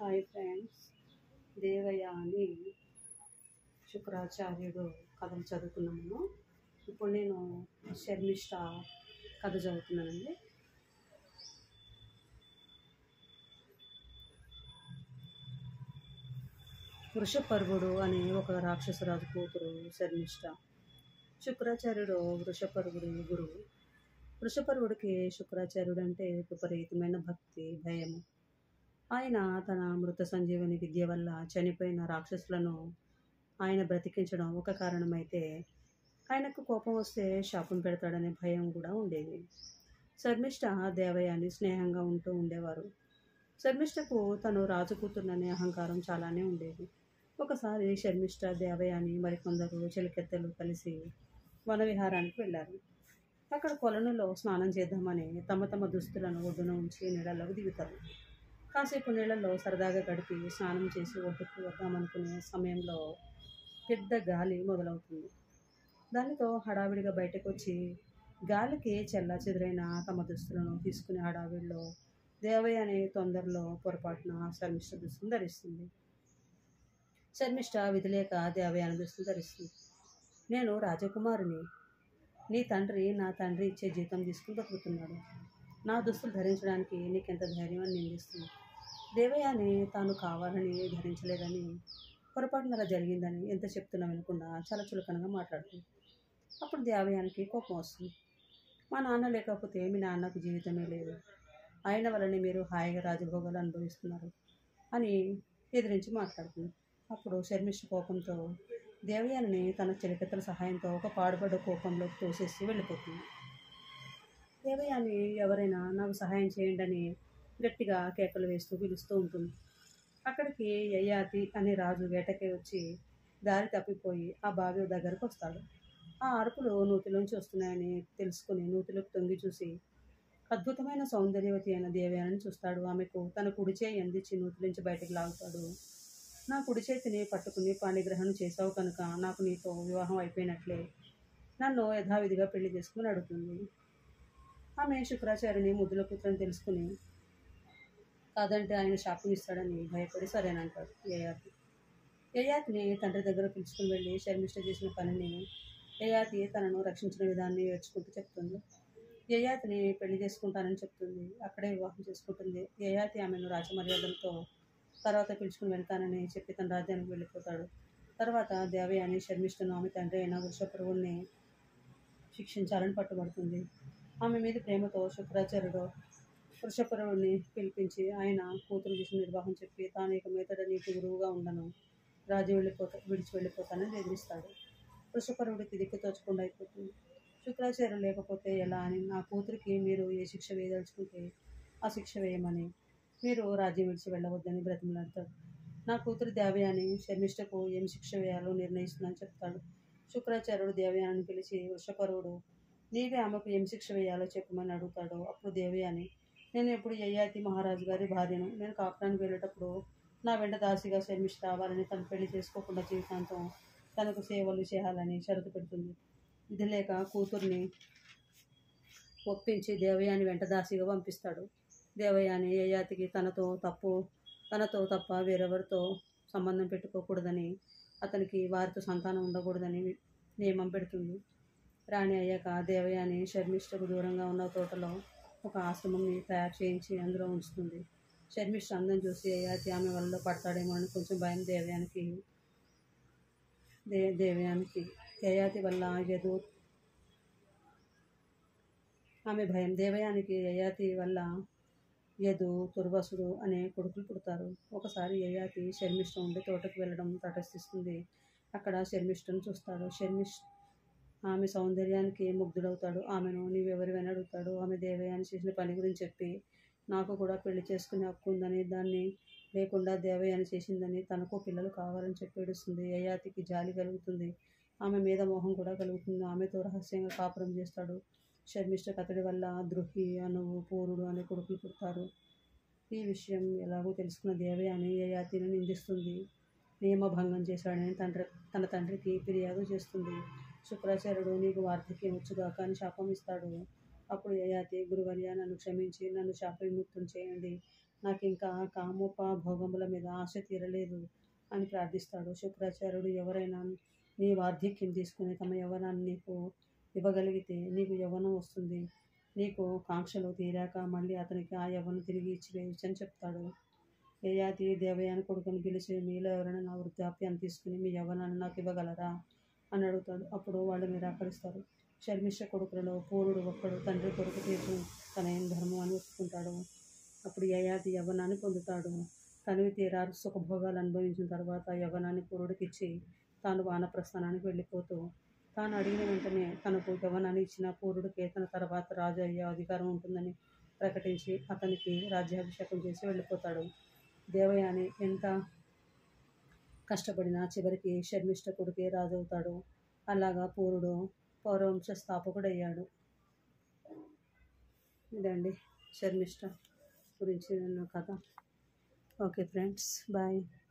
hi friends Devayya అని శుక్రాచార్యుడు కథలు చదువుకున్నాము ఇప్పుడు నేను శర్మిష్ట కథ చదువుతున్నానండి వృషపర్వుడు అనే ఒక రాక్షసరాజు కూతురు శర్మిష్ట శుక్రాచార్యుడు వృషపర్వుడి గురువు వృషపర్వుడికి శుక్రాచార్యుడు అంటే విపరీతమైన భక్తి భయము ఆయన తన మృత సంజీవని విద్య వల్ల చనిపోయిన రాక్షసులను ఆయన బ్రతికించడం ఒక కారణమైతే ఆయనకు కోపం వస్తే శాపం పెడతాడనే భయం కూడా ఉండేది శర్మిష్ట దేవయాని స్నేహంగా ఉంటూ ఉండేవారు శర్మిష్టకు తను రాజు కూతురుననే అహంకారం చాలానే ఉండేది ఒకసారి శర్మిష్ట దేవయాని మరికొందరు చెలికెత్తలు కలిసి వనవిహారానికి వెళ్ళారు అక్కడ కొలనులో స్నానం చేద్దామని తమ తమ దుస్తులను ఒడ్డున ఉంచి నీళ్ళలోకి దిగుతారు కాసేపు నీళ్ళలో సరదాగా గడిపి స్నానం చేసి ఒడ్డుకు వద్దామనుకునే సమయంలో పెద్ద గాలి మొదలవుతుంది దానితో హడావిడిగా బయటకు వచ్చి గాలికి చెల్లా చెదురైన తమ దుస్తులను తీసుకునే హడావిడిలో దేవయ్య అనే తొందరలో పొరపాటున శర్మిష్ట దుస్తులు ధరిస్తుంది శర్మిష్ట విధిలేక దేవయ్య అనే దుస్తులు ధరిస్తుంది నేను రాజకుమారుని నీ తండ్రి నా తండ్రి ఇచ్చే జీతం తీసుకుని బతుకుతున్నాడు నా దుస్తులు ధరించడానికి నీకెంత ధైర్యం అని నిందిస్తుంది దేవయాని తాను కావాలని ధరించలేదని పొరపాటున అలా జరిగిందని ఎంత చెప్తున్నా వినకుండా చాలా చులకనగా మాట్లాడుతుంది అప్పుడు దేవయానికి కోపం వస్తుంది మా నాన్న లేకపోతే మీ నాన్నకు జీవితమే లేదు ఆయన వల్లనే మీరు హాయిగా రాజభోగాలు అనుభవిస్తున్నారు అని ఎదిరించి మాట్లాడుతుంది అప్పుడు శర్మిష్ఠ కోపంతో దేవయాని తన చిలికతల సహాయంతో ఒక పాడుపడ్డ కోపంలోకి తోసేసి వెళ్ళిపోతుంది దేవయాని ఎవరైనా నాకు సహాయం చేయండి అని గట్టిగా కేకలు వేస్తూ పిలుస్తూ ఉంటుంది అక్కడికి యయాతి అనే రాజు వేటకే వచ్చి దారి తప్పిపోయి ఆ బావి దగ్గరకు వస్తాడు ఆ అరుపులు నూతిలోంచి వస్తున్నాయని తెలుసుకుని నూతిలోకి తొంగి చూసి అద్భుతమైన సౌందర్యవతి అయిన దేవయాని చూస్తాడు ఆమెకు తన కుడి చేయి అందించి నూతిలోంచి బయటకు లాగుతాడు నా కుడి చేతిని పట్టుకుని పాణిగ్రహణం చేశావు కనుక నాకు నీతో వివాహం అయిపోయినట్లే నన్ను యథావిధిగా పెళ్లి చేసుకుని అడుగుతుంది ఆమె శుక్రాచార్యుని ముద్దుల పుత్రని తెలుసుకుని కాదంటే ఆయన శాపం ఇస్తాడని భయపడి సరేనంటాడు యయాతి యయాతిని తండ్రి దగ్గర పిలుచుకుని వెళ్ళి శర్మిష్ట చేసిన పనిని యయాతి తనను రక్షించిన విధాన్ని ఏడ్చుకుంటూ చెప్తుంది యయాతిని పెళ్లి చేసుకుంటానని చెప్తుంది అక్కడే వివాహం చేసుకుంటుంది యయాతి ఆమెను రాజమర్యాదలతో తర్వాత పిలుచుకుని వెళ్తానని చెప్పి తన రాజ్యానికి వెళ్ళిపోతాడు తర్వాత దేవయాని శర్మిష్టను ఆమె తండ్రి అయిన వృషపరువుల్ని శిక్షించాలని పట్టుబడుతుంది ఆమె మీద ప్రేమతో శుక్రాచార్యుడు వృషపరువుని పిలిపించి ఆయన కూతురు చేసిన నిర్వాహం చెప్పి తాను ఇక మీదట నీకు గురువుగా ఉండను రాజు వెళ్ళిపోతా విడిచి వెళ్ళిపోతానని బెదిరిస్తాడు వృషపరువుడికి దిక్కు తోచకుండా అయిపోతుంది శుక్రాచార్యులు లేకపోతే ఎలా అని నా కూతురికి మీరు ఏ శిక్ష వేయదలుచుకుంటే ఆ శిక్ష వేయమని మీరు రాజ్యం విడిచి వెళ్ళవద్దని బ్రతిమలాడతాడు నా కూతురు దేవయాని శర్మిష్టకు ఏం శిక్ష వేయాలో నిర్ణయిస్తుందని చెప్తాడు శుక్రాచార్యుడు దేవయాని పిలిచి వృషపరువుడు నీవే ఆమెకు ఏం శిక్ష వేయాలో చెప్పమని అడుగుతాడు అప్పుడు దేవయాని నేను ఎప్పుడు యయాతి మహారాజు గారి భార్యను నేను కాపురానికి వెళ్ళేటప్పుడు నా వెంట దాసిగా శర్మిష్ట రావాలని తను పెళ్లి చేసుకోకుండా జీవితాంతం తనకు సేవలు చేయాలని షరతు పెడుతుంది ఇది లేక కూతుర్ని ఒప్పించి దేవయాని వెంట దాసిగా పంపిస్తాడు దేవయాని యయాతికి తనతో తప్పు తనతో తప్ప వేరెవరితో సంబంధం పెట్టుకోకూడదని అతనికి వారితో సంతానం ఉండకూడదని నియమం పెడుతుంది రాణి అయ్యాక దేవయాని శర్మిష్టకు దూరంగా ఉన్న తోటలో ఒక ఆశ్రమంని తయారు చేయించి అందులో ఉంచుతుంది శర్మిష్ట అందం చూసి యయాతి ఆమె వల్ల పడతాడేమో అని కొంచెం భయం దేవయానికి దే దేవయానికి యయాతి వల్ల యదు ఆమె భయం దేవయానికి యయాతి వల్ల యదు తుర్వసుడు అనే కొడుకులు పుడతారు ఒకసారి యయాతి శర్మిష్ట ఉండి తోటకు వెళ్ళడం తటస్థిస్తుంది అక్కడ శర్మిష్టను చూస్తాడు శర్మిష్ ఆమె సౌందర్యానికి ముగ్ధుడవుతాడు ఆమెను నీవెవరివైనా అడుగుతాడు ఆమె దేవయాని చేసిన పని గురించి చెప్పి నాకు కూడా పెళ్లి చేసుకునే హక్కు ఉందని దాన్ని లేకుండా దేవయాని చేసిందని తనకు పిల్లలు కావాలని చెప్పి ఏడుస్తుంది యయాతికి జాలి కలుగుతుంది ఆమె మీద మోహం కూడా కలుగుతుంది ఆమెతో రహస్యంగా కాపురం చేస్తాడు శర్మిష్ట కథడి వల్ల ద్రుహి అనువు పూరుడు అనే కొడుకులు పుడతారు ఈ విషయం ఎలాగో తెలుసుకున్న దేవయాని యయాతిని నిందిస్తుంది నియమభంగం చేశాడని తండ్రి తన తండ్రికి ఫిర్యాదు చేస్తుంది శుక్రాచార్యుడు నీకు వార్ధక్యం వచ్చుగాక అని శాపం ఇస్తాడు అప్పుడు యయాతి గురువర్య నన్ను క్షమించి నన్ను శాప విముక్తం చేయండి నాకు ఇంకా కామోప భోగముల మీద ఆశ తీరలేదు అని ప్రార్థిస్తాడు శుక్రాచార్యుడు ఎవరైనా నీ వార్ధక్యం తీసుకుని తమ యవ్వనాన్ని నీకు ఇవ్వగలిగితే నీకు యవ్వనం వస్తుంది నీకు కాంక్షలు తీరాక మళ్ళీ అతనికి ఆ యవ్వనం తిరిగి ఇచ్చివేయచ్చు అని చెప్తాడు యయాతి దేవయాని కొడుకుని పిలిచి మీలో ఎవరైనా నా వృద్ధాప్యాన్ని తీసుకుని మీ యవ్వనాన్ని నాకు ఇవ్వగలరా అని అడుగుతాడు అప్పుడు వాళ్ళు నిరాకరిస్తారు శర్మిష్ఠ కొడుకులలో పూరుడు ఒక్కడు తండ్రి కొడుకు తీర్పు తన ఏం ధర్మం అని ఒప్పుకుంటాడు అప్పుడు యయాతి యవ్వనాన్ని పొందుతాడు తనివి తీరారు సుఖభోగాలు అనుభవించిన తర్వాత యవ్వనాన్ని పూరుడికి ఇచ్చి తాను వానప్రస్థానానికి వెళ్ళిపోతూ తాను అడిగిన వెంటనే తనకు యవ్వనాన్ని ఇచ్చిన పూరుడికి తన తర్వాత రాజు అయ్యే అధికారం ఉంటుందని ప్రకటించి అతనికి రాజ్యాభిషేకం చేసి వెళ్ళిపోతాడు దేవయాని ఎంత కష్టపడినా చివరికి శర్మిష్ఠ కొడుకే రాజు అవుతాడు అలాగా పూరుడు పౌరవంశ స్థాపకుడయ్యాడు ఇదండి శర్మిష్ఠ గురించి ఉన్న కథ ఓకే ఫ్రెండ్స్ బాయ్